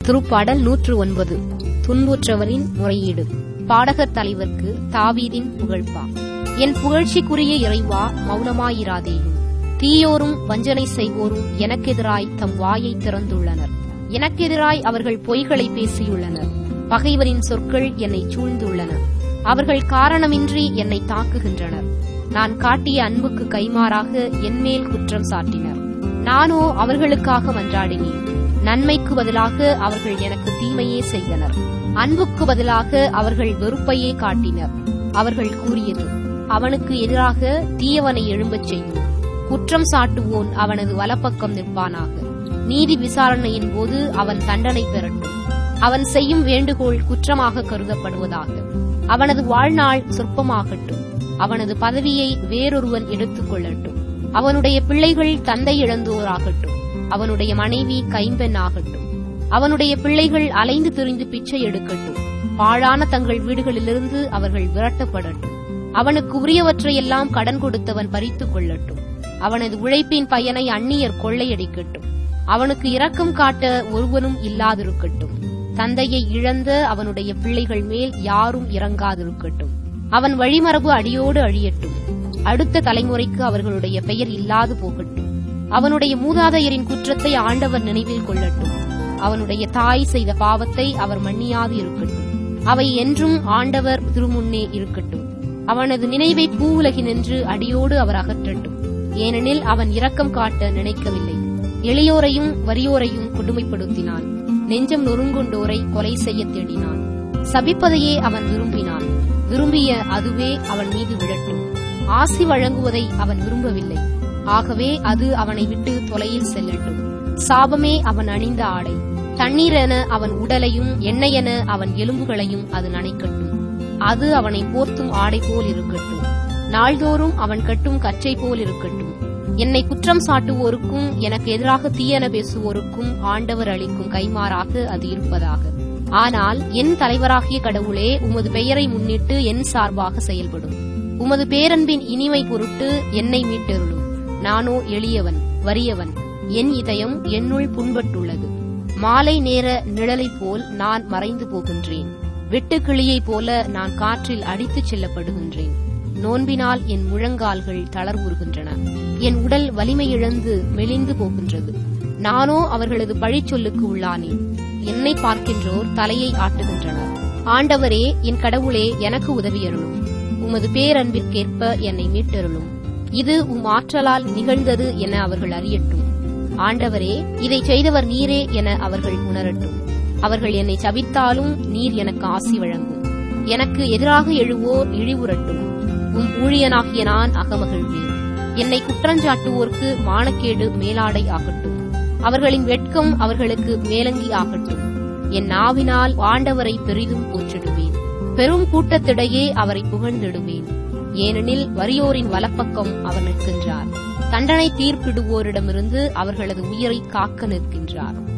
திருப்பாடல் நூற்று ஒன்பது துன்புற்றவரின் முறையீடு பாடகர் தலைவர்க்கு தாவீதின் புகழ்பா என் புகழ்ச்சிக்குரிய இறைவா மௌனமாயிராதேயும் தீயோரும் வஞ்சனை செய்வோரும் எனக்கெதிராய் தம் வாயை திறந்துள்ளனர் எனக்கெதிராய் அவர்கள் பொய்களை பேசியுள்ளனர் பகைவரின் சொற்கள் என்னை சூழ்ந்துள்ளன அவர்கள் காரணமின்றி என்னை தாக்குகின்றனர் நான் காட்டிய அன்புக்கு கைமாறாக என்மேல் குற்றம் சாட்டினர் நானோ அவர்களுக்காக மன்றாடினேன் நன்மைக்கு பதிலாக அவர்கள் எனக்கு தீமையே செய்தனர் அன்புக்கு பதிலாக அவர்கள் வெறுப்பையே காட்டினர் அவர்கள் கூறியது அவனுக்கு எதிராக தீயவனை எழும்பச் செய்யும் குற்றம் சாட்டுவோன் அவனது வலப்பக்கம் நிற்பானாக நீதி விசாரணையின் போது அவன் தண்டனை பெறட்டும் அவன் செய்யும் வேண்டுகோள் குற்றமாக கருதப்படுவதாக அவனது வாழ்நாள் சொற்பமாகட்டும் அவனது பதவியை வேறொருவன் எடுத்துக் கொள்ளட்டும் அவனுடைய பிள்ளைகள் தந்தை இழந்தோராகட்டும் அவனுடைய மனைவி கைம்பெண் ஆகட்டும் அவனுடைய பிள்ளைகள் அலைந்து திரிந்து பிச்சை எடுக்கட்டும் பாழான தங்கள் வீடுகளிலிருந்து அவர்கள் விரட்டப்படட்டும் அவனுக்கு உரியவற்றையெல்லாம் கடன் கொடுத்தவன் பறித்துக் கொள்ளட்டும் அவனது உழைப்பின் பயனை அந்நியர் கொள்ளையடிக்கட்டும் அவனுக்கு இரக்கம் காட்ட ஒருவனும் இல்லாதிருக்கட்டும் தந்தையை இழந்த அவனுடைய பிள்ளைகள் மேல் யாரும் இறங்காதிருக்கட்டும் அவன் வழிமரபு அடியோடு அழியட்டும் அடுத்த தலைமுறைக்கு அவர்களுடைய பெயர் இல்லாது போகட்டும் அவனுடைய மூதாதையரின் குற்றத்தை ஆண்டவர் நினைவில் கொள்ளட்டும் அவனுடைய தாய் செய்த பாவத்தை அவர் மன்னியாது இருக்கட்டும் அவை என்றும் ஆண்டவர் திருமுன்னே இருக்கட்டும் அவனது நினைவை பூவுலகினின்று அடியோடு அவர் அகற்றட்டும் ஏனெனில் அவன் இரக்கம் காட்ட நினைக்கவில்லை எளியோரையும் வறியோரையும் கொடுமைப்படுத்தினான் நெஞ்சம் நொறுங்குண்டோரை கொலை செய்ய தேடினான் சபிப்பதையே அவன் விரும்பினான் விரும்பிய அதுவே அவன் மீது விழட்டும் ஆசி வழங்குவதை அவன் விரும்பவில்லை ஆகவே அது அவனை விட்டு தொலையில் செல்லட்டும் சாபமே அவன் அணிந்த ஆடை தண்ணீரென அவன் உடலையும் எண்ணெயென அவன் எலும்புகளையும் அது நனைக்கட்டும் அது அவனை போர்த்தும் ஆடை போல் இருக்கட்டும் நாள்தோறும் அவன் கட்டும் கச்சை போல் இருக்கட்டும் என்னை குற்றம் சாட்டுவோருக்கும் எனக்கு எதிராக தீயன பேசுவோருக்கும் ஆண்டவர் அளிக்கும் கைமாறாக அது இருப்பதாக ஆனால் என் தலைவராகிய கடவுளே உமது பெயரை முன்னிட்டு என் சார்பாக செயல்படும் உமது பேரன்பின் இனிமை பொருட்டு என்னை மீட்டருளும் நானோ எளியவன் வறியவன் என் இதயம் என்னுள் புண்பட்டுள்ளது மாலை நேர நிழலைப் போல் நான் மறைந்து போகின்றேன் வெட்டுக்கிளியைப் போல நான் காற்றில் அடித்துச் செல்லப்படுகின்றேன் நோன்பினால் என் முழங்கால்கள் தளர்வுறுகின்றன என் உடல் வலிமையிழந்து மெலிந்து போகின்றது நானோ அவர்களது பழிச்சொல்லுக்கு உள்ளானேன் என்னை பார்க்கின்றோர் தலையை ஆட்டுகின்றனர் ஆண்டவரே என் கடவுளே எனக்கு உதவியருளும் உமது பேரன்பிற்கேற்ப என்னை மீட்டருளும் இது உம் ஆற்றலால் நிகழ்ந்தது என அவர்கள் அறியட்டும் ஆண்டவரே இதை செய்தவர் நீரே என அவர்கள் உணரட்டும் அவர்கள் என்னை சபித்தாலும் நீர் எனக்கு ஆசி வழங்கும் எனக்கு எதிராக எழுவோர் இழிவுறட்டும் உம் ஊழியனாகிய நான் அகமகிழ்வேன் என்னை குற்றஞ்சாட்டுவோர்க்கு மானக்கேடு மேலாடை ஆகட்டும் அவர்களின் வெட்கம் அவர்களுக்கு மேலங்கி ஆகட்டும் என் நாவினால் ஆண்டவரை பெரிதும் போற்றிடுவேன் பெரும் கூட்டத்திடையே அவரை புகழ்ந்திடுவேன் ஏனெனில் வறியோரின் வலப்பக்கம் அவர் நிற்கின்றார் தண்டனை தீர்ப்பிடுவோரிடமிருந்து அவர்களது உயிரை காக்க நிற்கின்றார்